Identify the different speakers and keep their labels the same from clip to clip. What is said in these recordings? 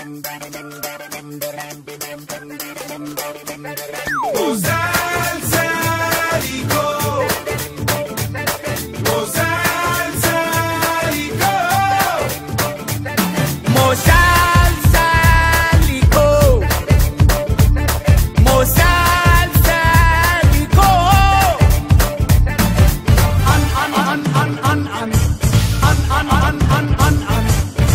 Speaker 1: Musalico. Musalico. Un, un, un, un, un, un. Un, un, un, un, un, un.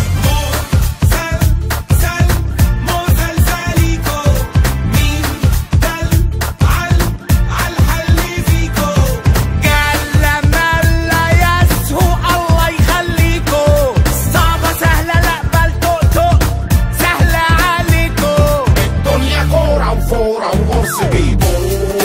Speaker 1: قال ملا يسهو الله يخليكو صعبة سهلة لا بل تقطق سهلة عليكو
Speaker 2: الدنيا كورة وفورة وقرص بيبور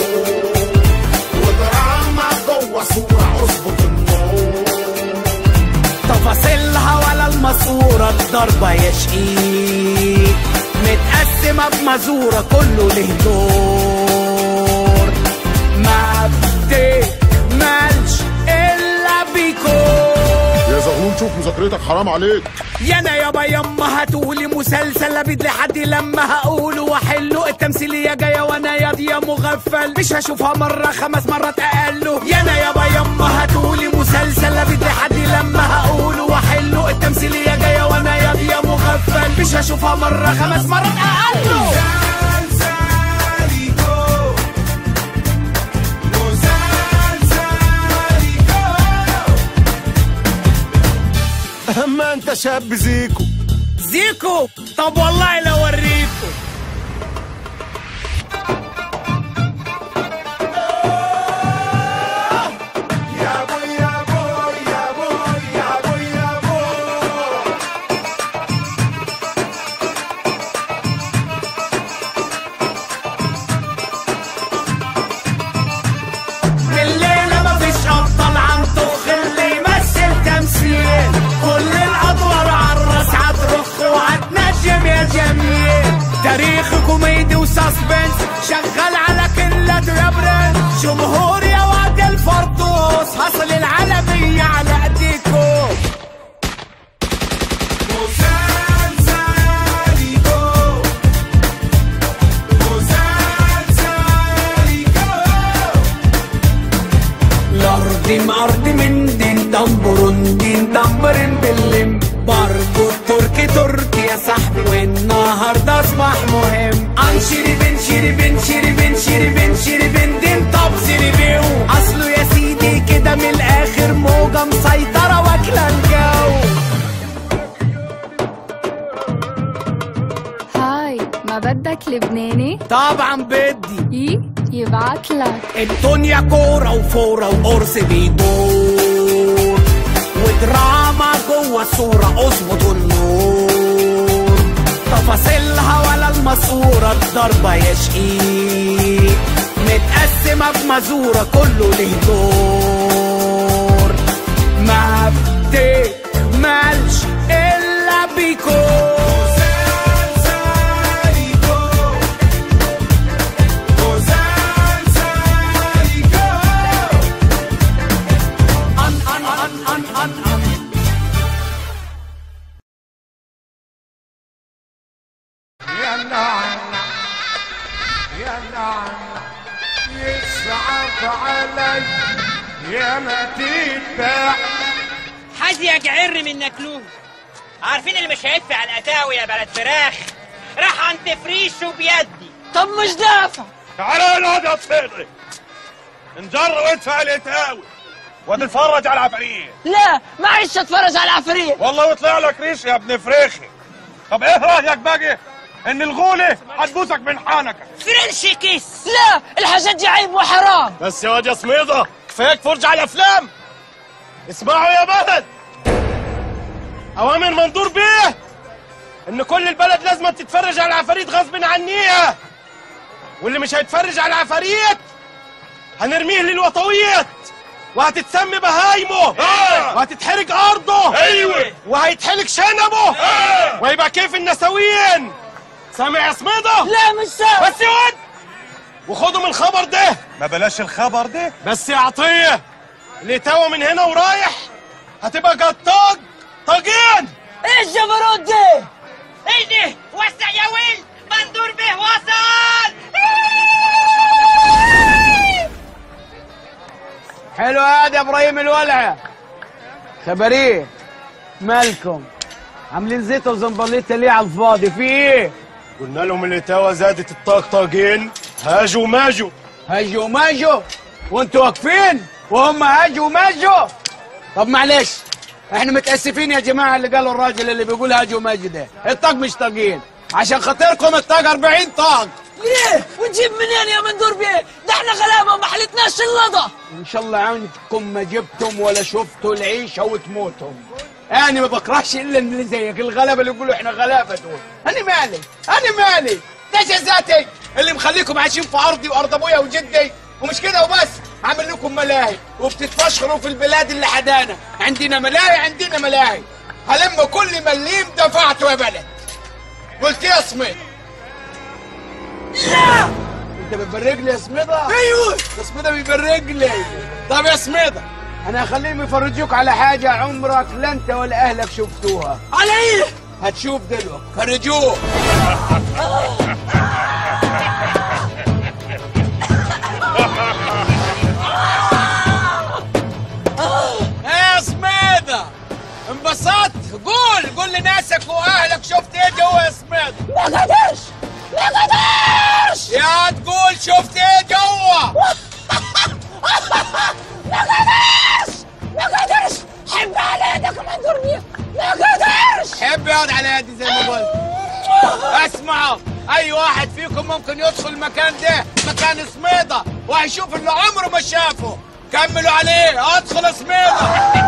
Speaker 2: ودراما جوه صورة اظبط النور
Speaker 1: تفاصيلها ولا الماسورة الضربة يا شقيق متقسمة بمزورة كله له دور ما بتكملش إلا بيكو
Speaker 2: يا زغلول شوف مذاكرتك حرام عليك
Speaker 1: يا انا يابا يما هاتولي مسلسل ابيد لحد لما هقوله واحله التمثيليه جايه وانا ياض يا مغفل مش هشوفها مره خمس مرات اقله يا انا يابا يما هاتولي مسلسل ابيد لحد لما هقوله واحله التمثيليه جايه وانا ياض يا مغفل مش هشوفها مره خمس مرات اقله
Speaker 3: اما انت شاب زيكو
Speaker 1: زيكو طب والله لو اوريكم
Speaker 3: يا بو يا بو يا بو يا بو يا بو
Speaker 1: الليلة مفيش أبطال عم طخ اللي يمثل تمثيل كل الأدوار عالراس هترخ وهتنجم يا جميل تاريخ كوميدي وساسبنس شغال على كل يا برنس جمهور يا واد الفردوس حصل العالمية على ايديكم الأرض أرض من دين دمبرون دين دمبرين باللم برضو التركي تركي يا صاحبي والنهارده أصبح مهم أنشري بن شيري بن شيري بن شيري بن شيري بن دين طب سيري بيو أصله يا سيدي كده من الآخر موجة مسيطرة واكلة الجو
Speaker 4: هاي ما بدك لبناني؟
Speaker 1: طبعا بدي
Speaker 4: ايه يبعتلك
Speaker 1: الدنيا كورة وفورة وقرص بيدور ودراما جوه الصورة اظبط النور تفاصيلها ولا الماسورة الضربة يا شقيق متقسمة بمزورة كله له دور ما بتكملش إلا بيكو أن أن أن أن أن أن
Speaker 3: يا نعنع يا نعنع يصعب علي يا ما تتبع
Speaker 5: حد يجعر من نكلوه عارفين اللي مش هيدفع القتاوي يا بلد فراخ راح عند فريشه بيدي
Speaker 6: طب مش دافع
Speaker 3: تعالى نقعد يا صدري انجر وادفع الاتاوي وتتفرج على العفاريت
Speaker 6: لا معيش اتفرج على العفريت
Speaker 3: والله وطلع لك ريش يا ابن فريخي طب ايه رايك بقى ان الغوله هتبوسك من حنكك
Speaker 5: فرنش كيس
Speaker 6: لا الحاجات دي عيب وحرام
Speaker 3: بس يا واد يا سميضه كفاياك فرجه على الافلام اسمعوا يا بلد اوامر منظور بيه ان كل البلد لازم تتفرج على العفاريت غصب عنيها واللي مش هيتفرج على العفاريت هنرميه للوطويات وهتتسمي بهايمه وهتتحرق ارضه ايوه وهيتحلق شنبه ويبقى كيف النسويين سامع يا سميضه
Speaker 6: لا مش سامع
Speaker 3: بس يا واد وخدوا من الخبر ده ما بلاش الخبر ده بس يا عطيه اللي توا من هنا ورايح هتبقى جطاج طاجين
Speaker 6: ايه الجبروت ده
Speaker 5: ايه ده وسع يا ولد مندور به وصل
Speaker 1: حلو هذا ابراهيم الولعه خبريه مالكم عاملين زيت وزنبليطه ليه على الفاضي في ايه
Speaker 3: قلنا لهم الاتاوه زادت الطاقطاقين هاجوا ماجوا
Speaker 1: هاجوا وماجوا وانتوا واقفين وهم هاجوا وماجوا طب معلش احنا متاسفين يا جماعه اللي قالوا الراجل اللي بيقول هاجوا وماجوا ده الطاق مش طاقين عشان خاطركم الطاق 40 طاق
Speaker 6: ليه ونجيب منين يا مندور بيه ده احنا غلابه ما حلتناش اللضا
Speaker 1: ان شاء الله عنكم ما جبتم ولا شفتوا العيشه وتموتوا انا ما بكرهش الا اللي زيك الغلابه اللي يقولوا احنا غلابه دول انا مالي انا مالي ده جزاتي اللي مخليكم عايشين في ارضي وارض ابويا وجدي ومش كده وبس عامل لكم ملاهي وبتتفشخروا في البلاد اللي حدانا عندنا ملاهي عندنا ملاهي هلم كل مليم دفعته يا بلد قلت يا سميد لا انت بتبرق لي يا سميدة ايوه يا سميدة بيبرق لي طب يا سميدة انا هخليهم يفرجوك على حاجة عمرك لا انت ولا اهلك شفتوها
Speaker 6: على ايه
Speaker 1: هتشوف دلوقتي فرجوه يا سميدة انبسطت قول قول لناسك واهلك شفت ايه جوا يا سميدة
Speaker 6: ما قدرش ما قدرش
Speaker 1: يا تقول شفت ايه جوا
Speaker 6: ما قدرش ما قدرش حب على يدك يا مندور بيه ما قدرش
Speaker 1: حب يقعد على يدي زي ما قلت اسمعوا اي واحد فيكم ممكن يدخل المكان ده مكان سميضة وهيشوف اللي عمره ما شافه كملوا عليه ادخل سميضة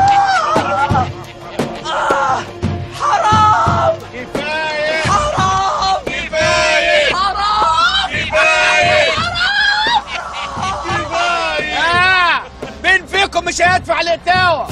Speaker 6: حرام
Speaker 1: كفاية
Speaker 6: حرام
Speaker 1: كفاية
Speaker 6: حرام
Speaker 1: كفاية آه مين فيكم مش هيدفع الاتاوة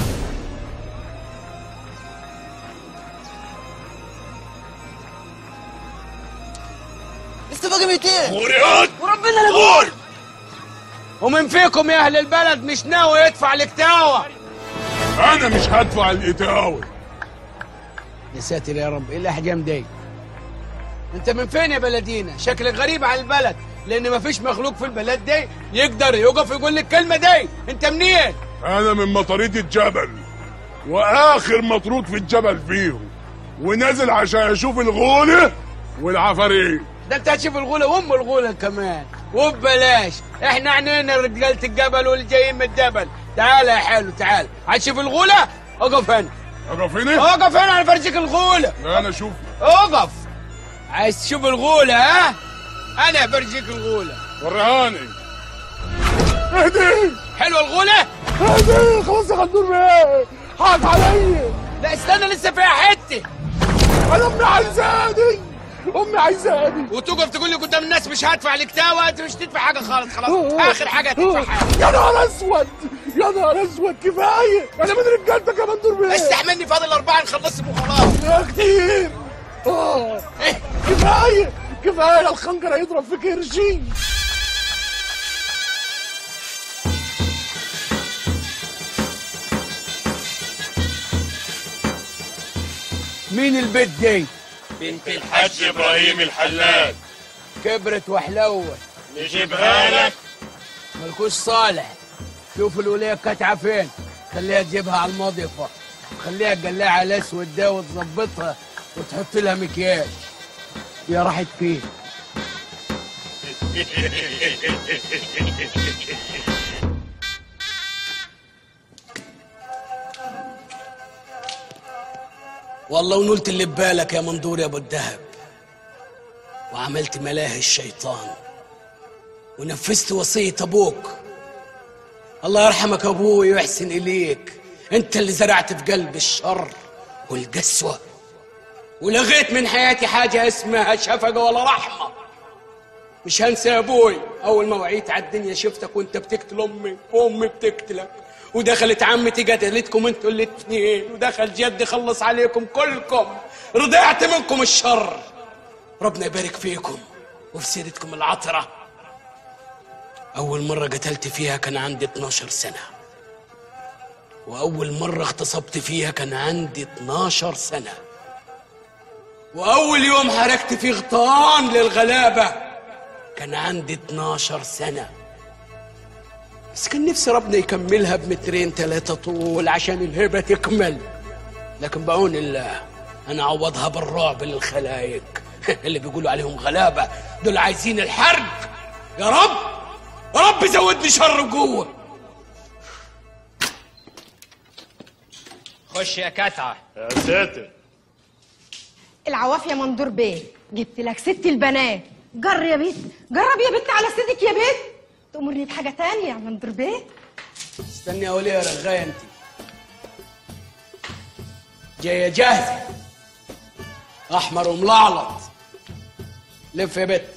Speaker 6: لسه باقي 200
Speaker 3: مريض
Speaker 6: وربنا لا يقول
Speaker 1: ومن فيكم يا اهل البلد مش ناوي يدفع الاتاوة
Speaker 2: انا مش هدفع الاتاوي
Speaker 1: يا ساتر يا رب ايه الاحجام دي انت من فين يا بلدينا شكلك غريب عن البلد لان مفيش مخلوق في البلد دي يقدر يقف يقول لك الكلمه دي انت منين
Speaker 2: انا من مطاريد الجبل واخر مطرود في الجبل فيهم ونازل عشان اشوف الغولة والعفاريت
Speaker 1: ده انت هتشوف الغوله وام الغوله كمان وببلاش احنا عنينا رجاله الجبل واللي جايين من الجبل تعال يا حلو تعال هتشوف الغوله اقف هنا
Speaker 2: اقف هنا
Speaker 1: اقف هنا انا فرجيك الغوله
Speaker 2: انا اشوف
Speaker 1: اقف عايز تشوف الغوله ها انا برجيك الغوله
Speaker 2: ورهاني اهدي
Speaker 1: حلوه الغوله
Speaker 2: اهدي خلاص يا غندور بيه حاط عليا
Speaker 1: لا استنى لسه فيها حته
Speaker 2: انا امي عايزاني امي عايزاني
Speaker 1: وتقف تقول لي قدام الناس مش هدفع الكتاوة انت مش تدفع حاجه خالص خلاص اخر حاجه هتدفع حاجه
Speaker 2: يا نهار اسود يا نهار اسود كفايه انا من رجالتك يا غندور بيه
Speaker 1: استحملني فاضل اربعه نخلصهم وخلاص
Speaker 2: يا كتير اه
Speaker 1: إيه؟
Speaker 2: كفايه كفايه الخنجر هيضرب في كرشي
Speaker 1: مين البيت دي
Speaker 3: بنت الحاج ابراهيم الحلاج
Speaker 1: كبرت وحلوت
Speaker 3: نجيبها لك
Speaker 1: ملكوش صالح شوف الوليه كاتعه فين خليها تجيبها على المضيفه خليها تقلعها على الاسود ده وتظبطها وتحط لها مكياج يا راحت فين والله ونلت اللي ببالك يا منظور يا ابو الدهب وعملت ملاهي الشيطان ونفذت وصية ابوك الله يرحمك ابوي ويحسن اليك انت اللي زرعت في قلبي الشر والقسوة ولغيت من حياتي حاجة اسمها شفقة ولا رحمة مش هنسى يا ابوي اول ما وعيت على الدنيا شفتك وانت بتقتل امي وامي بتقتلك ودخلت عمتي قتلتكم انتوا الاثنين ودخل جدي خلص عليكم كلكم رضعت منكم الشر ربنا يبارك فيكم وفي سيرتكم العطرة أول مرة قتلت فيها كان عندي 12 سنة وأول مرة اغتصبت فيها كان عندي 12 سنة واول يوم حركت فيه غطان للغلابه كان عندي 12 سنه بس كان نفسي ربنا يكملها بمترين ثلاثه طول عشان الهبه تكمل لكن بعون الله انا عوضها بالرعب للخلايق اللي بيقولوا عليهم غلابه دول عايزين الحرب يا رب يا رب زودني شر وقوه
Speaker 5: خش يا كتعه
Speaker 3: يا ساتر
Speaker 6: العواف يا مندور بيه جبت لك ست البنات جر يا بيت جرب يا بنت على سيدك يا بيت تأمرني بحاجة تانية يا مندور بيه
Speaker 1: استني يا وليه يا رغاية انت جاية جاهزة أحمر وملعلط لف يا بت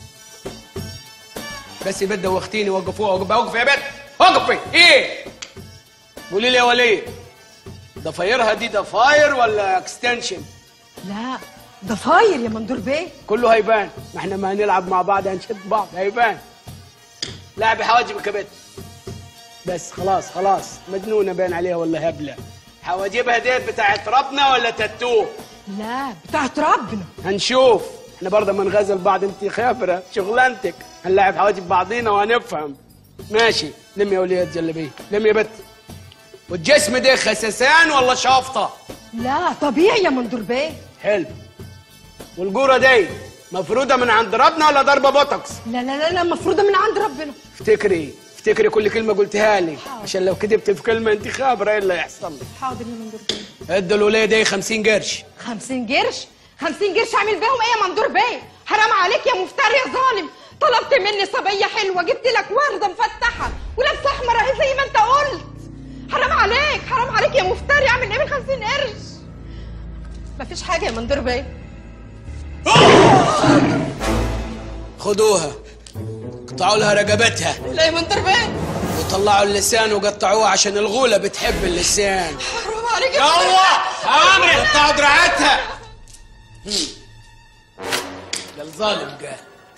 Speaker 1: بس البت دوختيني وقفوها وقف وقف يا بت وقفي ايه قولي لي يا وليه ضفايرها دي ضفاير ولا اكستنشن
Speaker 6: لا ده فاير يا مندور بيه
Speaker 1: كله هيبان ما احنا ما هنلعب مع بعض هنشد بعض هيبان لعبي حواجبك يا بت بس خلاص خلاص مجنونه باين عليها ولا هبله حواجبها ديت بتاعت ربنا ولا تاتو
Speaker 6: لا بتاعت ربنا
Speaker 1: هنشوف احنا برضه ما نغزل بعض انت خبره شغلانتك هنلعب حواجب بعضينا وهنفهم ماشي لم يا وليد جلبيه لم يا بت والجسم ده خسسان ولا شافطه
Speaker 6: لا طبيعي يا مندور بيه
Speaker 1: حلو والجوره دي مفروده من عند ربنا ولا ضربه بوتوكس
Speaker 6: لا لا لا لا مفروضة من عند ربنا
Speaker 1: افتكري افتكري كل كلمه قلتها لي عشان لو كذبت في كلمه انت خابره ايه اللي هيحصل لك
Speaker 6: حاضر يا مندور بيه
Speaker 1: ادوا الوليه دي 50 قرش
Speaker 6: خمسين قرش خمسين قرش اعمل بيهم ايه يا مندور بيه حرام عليك يا مفتري يا ظالم طلبت مني صبية حلوة جبت لك وردة مفتحة ولابسة أحمر أهي زي ما أنت قلت حرام عليك حرام عليك يا مفتري اعمل ايه بالخمسين قرش مفيش حاجة يا مندور بيه
Speaker 1: خدوها قطعوا لها رقبتها
Speaker 6: لا يا مندور بيه
Speaker 1: وطلعوا اللسان وقطعوه عشان الغوله بتحب اللسان
Speaker 6: حرام عليك يا
Speaker 1: يلا امر قطعوا دراعاتها هم. ده الظالم قال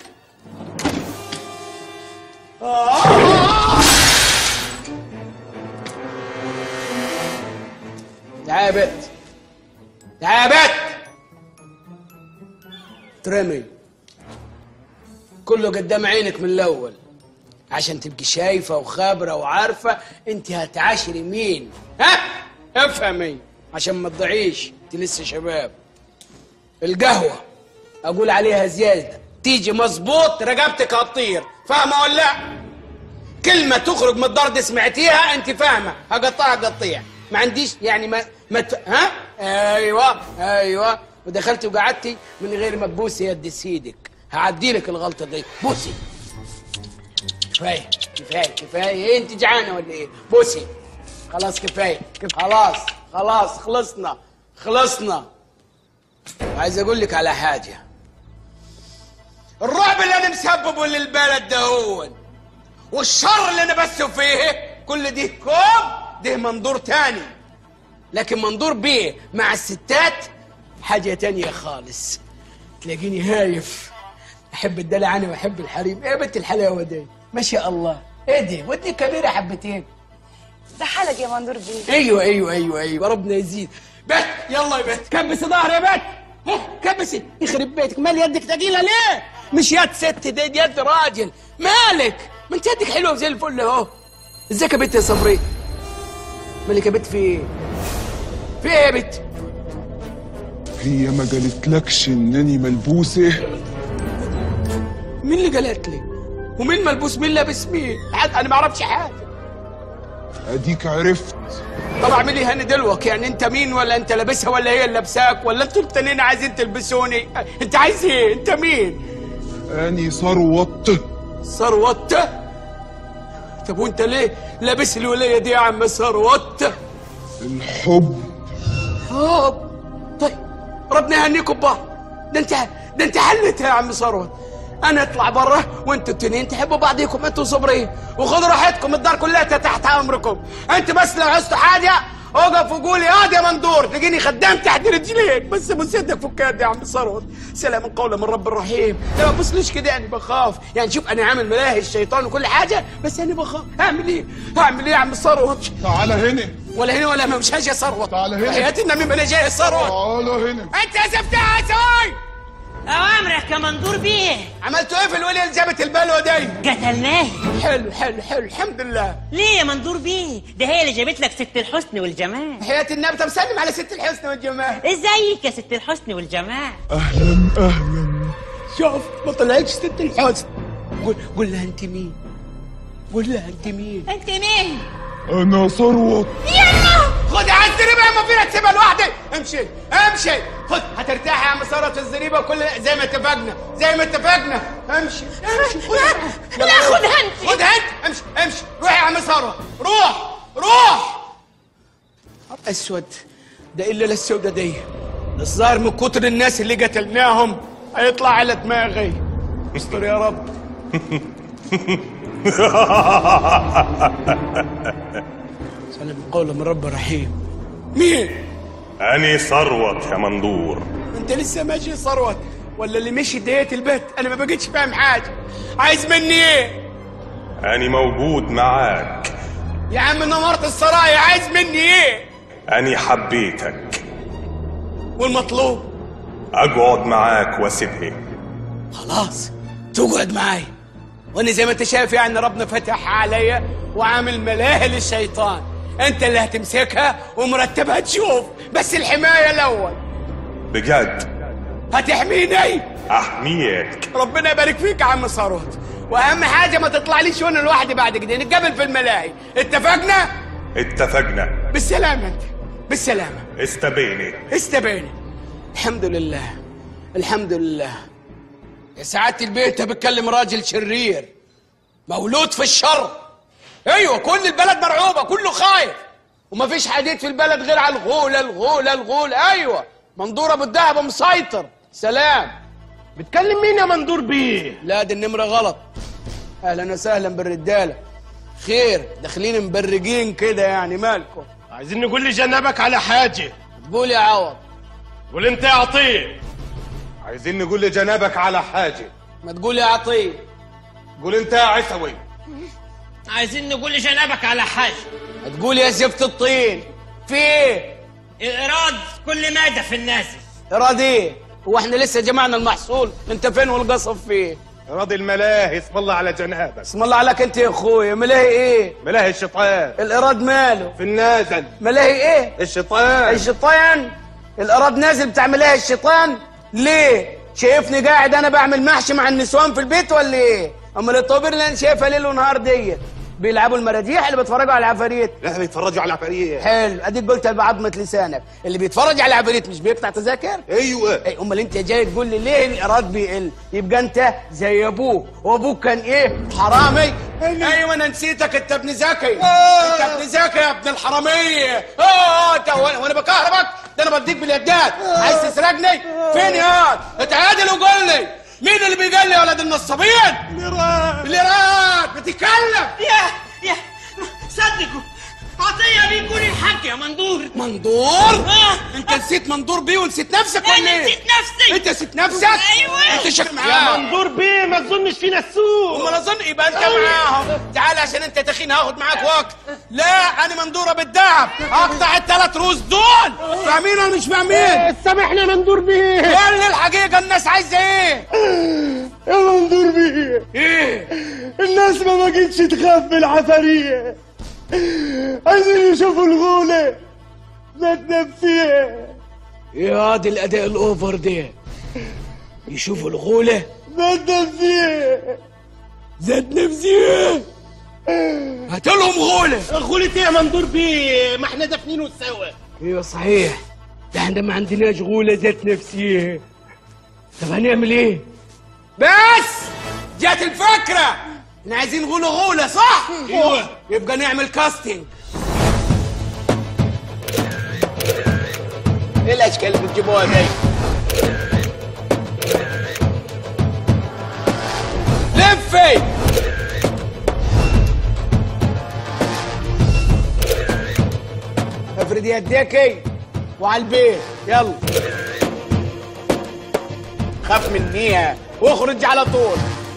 Speaker 1: تعال يا بت تعال يا بت ترمي كله قدام عينك من الاول عشان تبقي شايفه وخابره وعارفه انت هتعاشري مين ها افهمي عشان ما تضيعيش انت لسه شباب القهوه اقول عليها زياده تيجي مظبوط رقبتك هتطير فاهمه ولا لا كلمه تخرج من الدار دي سمعتيها انت فاهمه هقطعها قطيع ما عنديش يعني ما ما ت... ها ايوه ايوه ودخلتي وقعدتي من غير ما تبوسي يد سيدك هعدي لك الغلطه دي بوسي كفايه كفايه كفايه إيه انت جعانه ولا ايه بوسي خلاص كفايه كف... خلاص خلاص خلصنا خلصنا عايز اقول لك على حاجه الرعب اللي انا مسببه للبلد ده هو والشر اللي انا بثه فيه كل دي كوم ده منظور تاني لكن منظور بيه مع الستات حاجة تانية خالص تلاقيني هايف احب الدلع انا واحب الحريم ايه يا بنت الحلاوة دي ما شاء الله ايه دي ودي كبيرة حبتين
Speaker 7: ده حلق يا مندور بيه
Speaker 1: ايوه ايوه ايوه ايوه ربنا يزيد بت يلا يا بت كبسي ظهر يا بت ها، كبسي يخرب بيتك مال يدك ثقيله ليه مش يد ست دي دي يد راجل مالك ما انت يدك حلوه زي الفل اهو ازيك يا بت يا صبري مالك يا بت في ايه في ايه يا بت
Speaker 2: هي ما قالتلكش انني ملبوسه
Speaker 1: مين اللي قالت لي ومين ملبوس مين لابس مين حد انا ما اعرفش حاجه
Speaker 2: اديك عرفت
Speaker 1: طب اعملي هاني دلوك يعني انت مين ولا انت لابسها ولا هي اللي لابساك ولا انتوا التانيين عايزين تلبسوني انت عايز ايه انت مين
Speaker 2: اني ثروت
Speaker 1: ثروت طب وانت ليه لابس الولايه دي يا عم ثروت
Speaker 2: الحب
Speaker 1: هوب طيب ربنا يهنيكم ببعض ده انت ده انت حلت يا عم ثروت انا اطلع بره وانتوا التنين تحبوا بعضيكم انتوا صبرين وخدوا راحتكم الدار كلها تحت امركم انت بس لو عوزتوا حاجه اقف وقول يا واد يا مندور تلاقيني خدام تحت رجليك بس بص يدك فكات يا عم ثروت سلام قولا من رب الرحيم لا ما تبصليش كده يعني بخاف يعني شوف انا عامل ملاهي الشيطان وكل حاجه بس انا بخاف هعمل ايه هعمل ايه يا عم ثروت
Speaker 2: تعال هنا
Speaker 1: ولا هنا ولا ما مش هاجي يا ثروت
Speaker 2: تعال هنا.
Speaker 1: حياتي النبي ما انا جاي يا ثروت
Speaker 2: تعال هنا
Speaker 1: انت يا زفتها يا سوي
Speaker 5: اوامرك يا مندور بيه
Speaker 1: عملتوا ايه في الوليه اللي جابت البلوه دي
Speaker 5: قتلناه
Speaker 1: حلو حلو حلو الحمد لله
Speaker 5: ليه يا مندور بيه ده هي اللي جابت لك ست الحسن والجمال
Speaker 1: حياة النبي طب سلم على ست الحسن والجمال
Speaker 5: ازيك يا ست الحسن والجمال
Speaker 2: اهلا اهلا
Speaker 1: شوف ما طلعتش ست الحسن قول قول لها انت مين قول لها انت مين
Speaker 5: انت مين
Speaker 2: انا ثروت
Speaker 1: خد على الزريبه ما فينا تسيبها لوحدي امشي امشي خد هترتاح يا عم ثروت في الزريبه وكل زي ما اتفقنا زي ما اتفقنا امشي امشي خد
Speaker 6: لا خدها انت
Speaker 1: خدها انت امشي امشي روح يا عم ثروت روح روح اسود ده الا للسودة دي الظاهر من كتر الناس اللي قتلناهم هيطلع على دماغي استر يا رب سلام قولا من رب رحيم مين
Speaker 8: أني ثروت يا مندور
Speaker 1: انت لسه ماشي ثروت ولا اللي مشي ديت البيت انا ما بقتش فاهم حاجه عايز مني ايه
Speaker 8: أني موجود معاك
Speaker 1: يا عم نمرت السرايا عايز مني ايه
Speaker 8: أني حبيتك
Speaker 1: والمطلوب
Speaker 8: أقعد معاك واسيبها
Speaker 1: خلاص تقعد معاي وانا زي ما انت شايف يعني ربنا فتح عليا وعامل ملاهي للشيطان انت اللي هتمسكها ومرتبها تشوف بس الحمايه الاول
Speaker 8: بجد
Speaker 1: هتحميني
Speaker 8: أحميك
Speaker 1: ربنا يبارك فيك يا عم ثروت واهم حاجه ما تطلعليش وانا لوحدي بعد كده نتقابل في الملاهي اتفقنا
Speaker 8: اتفقنا
Speaker 1: بالسلامه انت بالسلامه
Speaker 8: استبيني
Speaker 1: استبعنا الحمد لله الحمد لله يا سعادة البيت بتكلم راجل شرير مولود في الشر ايوه كل البلد مرعوبة كله خايف ومفيش حديد في البلد غير على الغولة الغولة الغولة ايوه منظور ابو الدهب مسيطر سلام
Speaker 3: بتكلم مين يا مندور بيه
Speaker 1: لا دي النمرة غلط اهلا وسهلا بالرجالة خير داخلين مبرجين كده يعني مالكم
Speaker 3: عايزين نقول لجنبك على حاجه
Speaker 1: تقول يا عوض
Speaker 3: قول انت يا عطيه
Speaker 8: عايزين نقول لجنابك على حاجة
Speaker 1: ما تقول يا عطيه
Speaker 8: قول انت يا عسوي
Speaker 5: عايزين نقول لجنابك على حاجه
Speaker 1: ما تقول يا زفت الطين في ايه
Speaker 5: ايراد كل مادة في النازل
Speaker 1: راضي ايه هو احنا لسه جمعنا المحصول انت فين والقصب فيه
Speaker 8: راضي الملاهي اسم الله على جنابك
Speaker 1: اسم الله عليك انت يا اخويا ملاهي ايه
Speaker 8: ملاهي الشيطان
Speaker 1: الاراد ماله
Speaker 8: في النازل
Speaker 1: ملاهي ايه
Speaker 8: الشيطان
Speaker 1: الشيطان الاراد نازل بتاع ملاهي الشيطان ليه شايفني قاعد انا بعمل محشي مع النسوان في البيت ولا ايه امال الطوابير اللي انا شايفها ليل ونهار ديت بيلعبوا المراجيح اللي بيتفرجوا على العفاريت
Speaker 8: لا بيتفرجوا على العفاريت
Speaker 1: حلو اديك قلت بعظمه لسانك اللي بيتفرج على العفاريت مش بيقطع تذاكر
Speaker 8: ايوه
Speaker 1: اي امال انت جاي تقول لي ليه الايراد بيقل يبقى انت زي ابوك وابوك كان ايه حرامي ايوه انا نسيتك انت ابن زكي انت ابن زكي يا ابن الحراميه اه انت وانا وأنا بكهربك ده انا بديك باليدات عايز تسرقني فين يا اتعادل وقول لي مين اللي بيقال لي يا ولد النصابين الإيراد الإيراد بتتكلم
Speaker 5: يا يا صدقوا عطية بيكون الحق يا مندور
Speaker 1: مندور
Speaker 5: آه.
Speaker 1: انت نسيت مندور بيه ونسيت نفسك ولا
Speaker 5: انا
Speaker 1: ايه
Speaker 5: نسيت نفسي
Speaker 1: انت نسيت نفسك
Speaker 5: أيوة.
Speaker 1: انت شك
Speaker 3: يا
Speaker 1: معاه
Speaker 3: مندور بيه ما تظنش فينا السوق
Speaker 1: امال اظن يبقى انت معاهم تعال عشان انت تخين هاخد معاك وقت لا انا مندوره بالدهب اقطع الثلاث روس دول فاهمين ولا مش فاهمين
Speaker 3: سامحني يا مندور بيه
Speaker 1: قول لي الحقيقه الناس عايزه ايه
Speaker 3: يا مندور بيه
Speaker 1: ايه
Speaker 3: الناس ما بقتش تخاف من العفارية عايزين يشوفوا الغولة ذات نفسية
Speaker 1: يا دي الاداء الاوفر ده يشوفوا الغوله
Speaker 3: ذات نفسية
Speaker 1: ذات نفسيه هاتلهم غوله
Speaker 3: غولة ايه يا مندور بيه ما احنا دافنينه سوا
Speaker 1: ايوه صحيح ده احنا ما عندناش غوله ذات نفسيه طب هنعمل ايه بس جات الفكره احنا عايزين غوله غوله صح ايوه يبقى نعمل كاستنج ايه الاشكال اللي بتجيبوها دي لفي افرد افرد يديكي وعلى البيت يلا خاف منيها واخرج على طول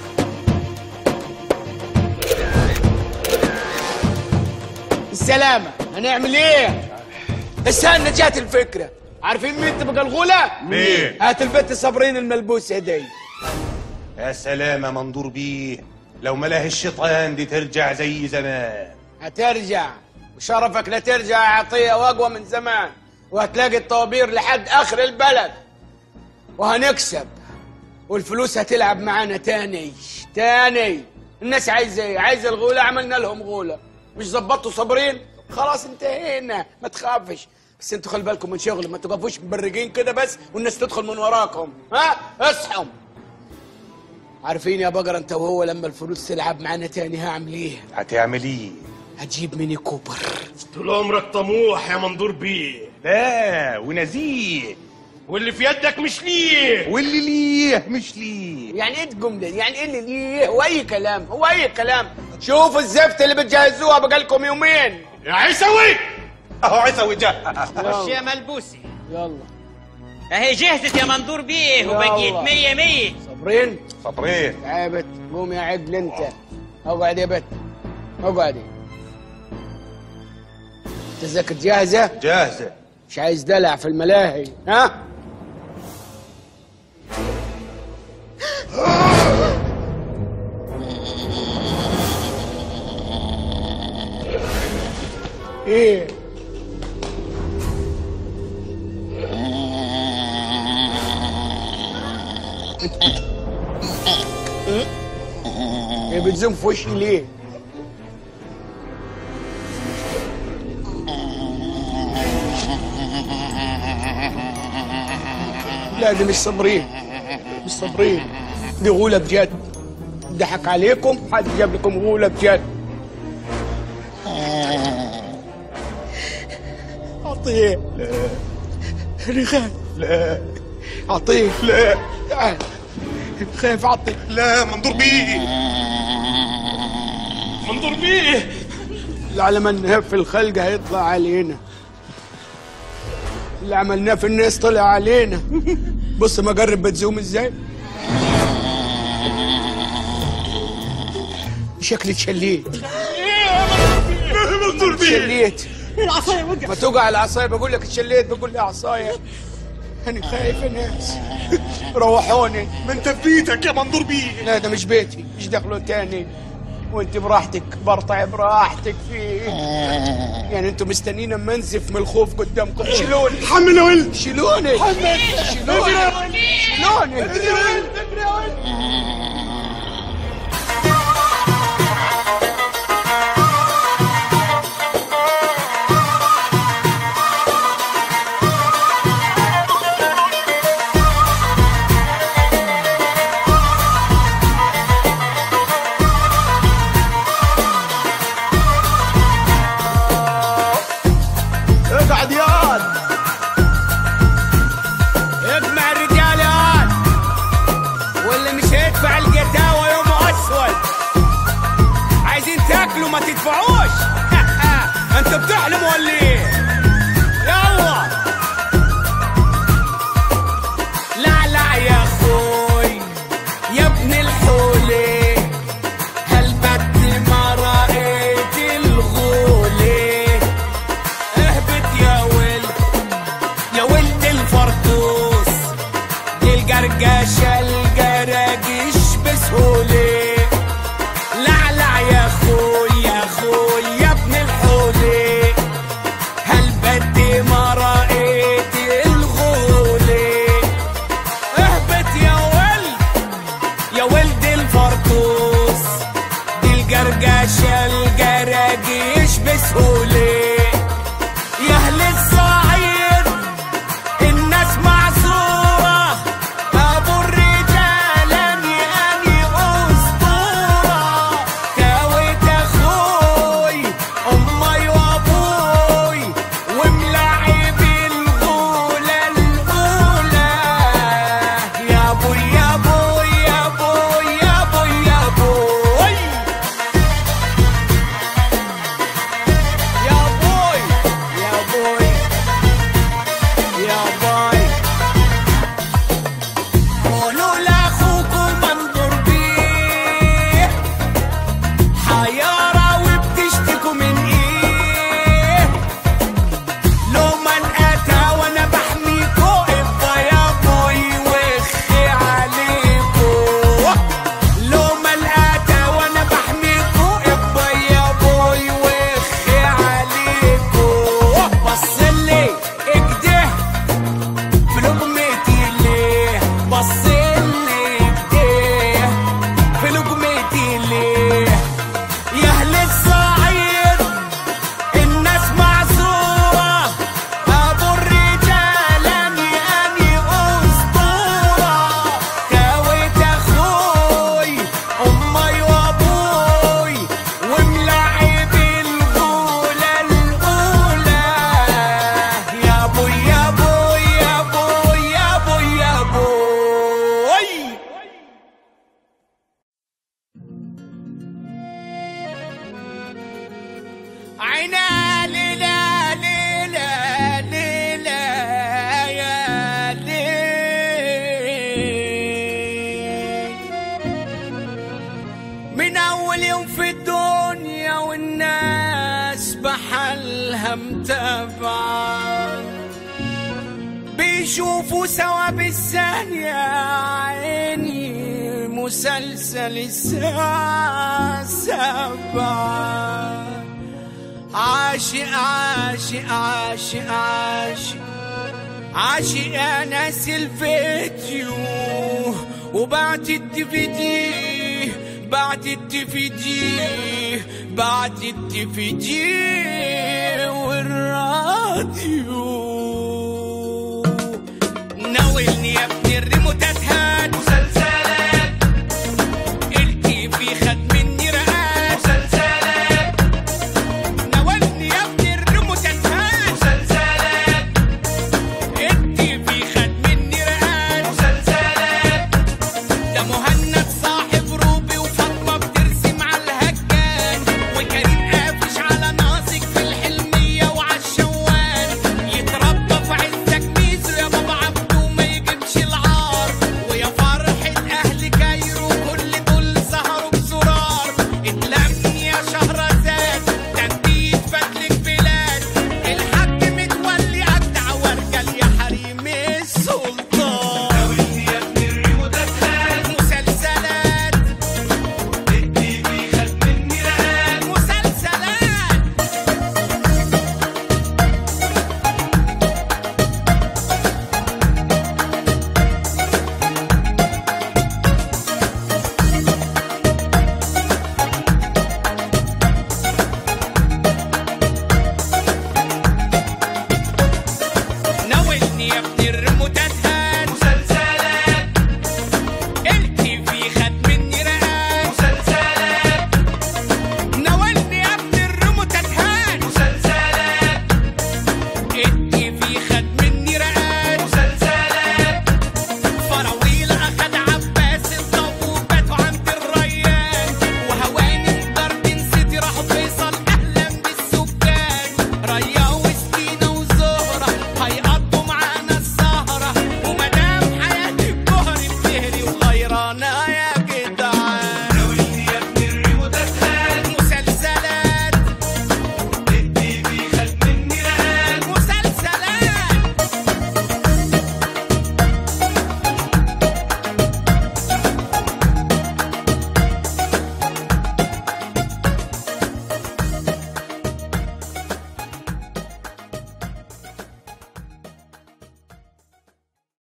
Speaker 1: السلامة هنعمل ايه؟ استنى جات الفكرة عارفين مين تبقى الغولة؟
Speaker 8: مين؟
Speaker 1: هات البنت صابرين الملبوسة دي
Speaker 8: يا سلام يا منظور بيه لو ملاه الشيطان دي ترجع زي زمان
Speaker 1: هترجع وشرفك لا ترجع يا عطية واقوى من زمان وهتلاقي الطوابير لحد اخر البلد وهنكسب والفلوس هتلعب معانا تاني تاني الناس عايزه ايه عايزه الغوله عملنا لهم غوله مش ظبطوا صابرين خلاص انتهينا ما تخافش بس انتوا خلي بالكم من شغل ما تقفوش مبرقين كده بس والناس تدخل من وراكم ها اصحوا عارفين يا بقر انت وهو لما الفلوس تلعب معانا تاني هعمل ايه
Speaker 8: هتعمل ايه
Speaker 1: هجيب ميني كوبر
Speaker 3: طول عمرك طموح يا منظور بيه
Speaker 8: لا ونزيه
Speaker 3: واللي في يدك مش ليه
Speaker 8: واللي ليه مش ليه
Speaker 1: يعني ايه الجمله دي؟ يعني ايه اللي ليه هو اي كلام هو اي كلام شوفوا الزفت اللي بتجهزوها بقالكم يومين
Speaker 3: يا عيسوي
Speaker 8: اهو عيسوي جه
Speaker 5: خش يا ملبوسي
Speaker 1: يلا
Speaker 5: اهي جهزت يا منظور بيه
Speaker 1: يلا.
Speaker 5: وبقيت مية مية
Speaker 1: صابرين
Speaker 8: صبرين
Speaker 1: تعال يا بت قوم يا عقل انت اقعد يا بت اقعدي التذاكر جاهزه
Speaker 8: جاهزه
Speaker 1: مش عايز دلع في الملاهي ها ايه ايه بتزوم في وشي ليه لا دي مش صابرين مش صابرين دي غولة بجد ضحك عليكم حد جاب لكم غولة بجد عطيه لا انا خايف
Speaker 8: لا
Speaker 1: عطيه
Speaker 8: لا
Speaker 1: تعال خايف عطيه
Speaker 8: لا منظور بيه
Speaker 3: منظور بيه
Speaker 1: اللي عملناه في الخلق هيطلع علينا اللي عملناه في الناس طلع علينا بص ما قرب بتزوم ازاي شكلي اتشليت
Speaker 3: منظور بيه
Speaker 1: اتشليت ما توقع العصايه بقول لك اتشليت بقول لي عصايه انا خايف يا ناس روحوني
Speaker 8: ما انت في بيتك يا منظور بيه
Speaker 1: لا ده مش بيتي مش دخلوا تاني وانت براحتك برطع براحتك فيه يعني انتوا مستنيين اما انزف من الخوف قدامكم شيلوني
Speaker 8: حمل يا ولد
Speaker 1: شيلوني شيلوني شيلوني
Speaker 8: اقعد ياض
Speaker 1: اجمع الرجال يا واللي مش هيدفع القتاوة يوم اسود عايزين تاكلوا ما تدفعوش انت بتحلم ولا ايه يلا لا لا يا اخوي يا ابن الحولي هلبت ما رأيت الغولي اهبط يا ولد يا ولد الفرطوس دي القرقشة القراقيش بسهولة لا لا يا اخوي يا اخوي يا ابن الحولي متابعة بيشوفوا سوا بالثانية عيني مسلسل الساعة سبعة عاشق عاشق عاشق عاشق عاشق يا ناس الفيديو وبعت الدي في دي بعت الدي في دي بعت الدي في دي والراديو ناولني يا ابني الريموتات هات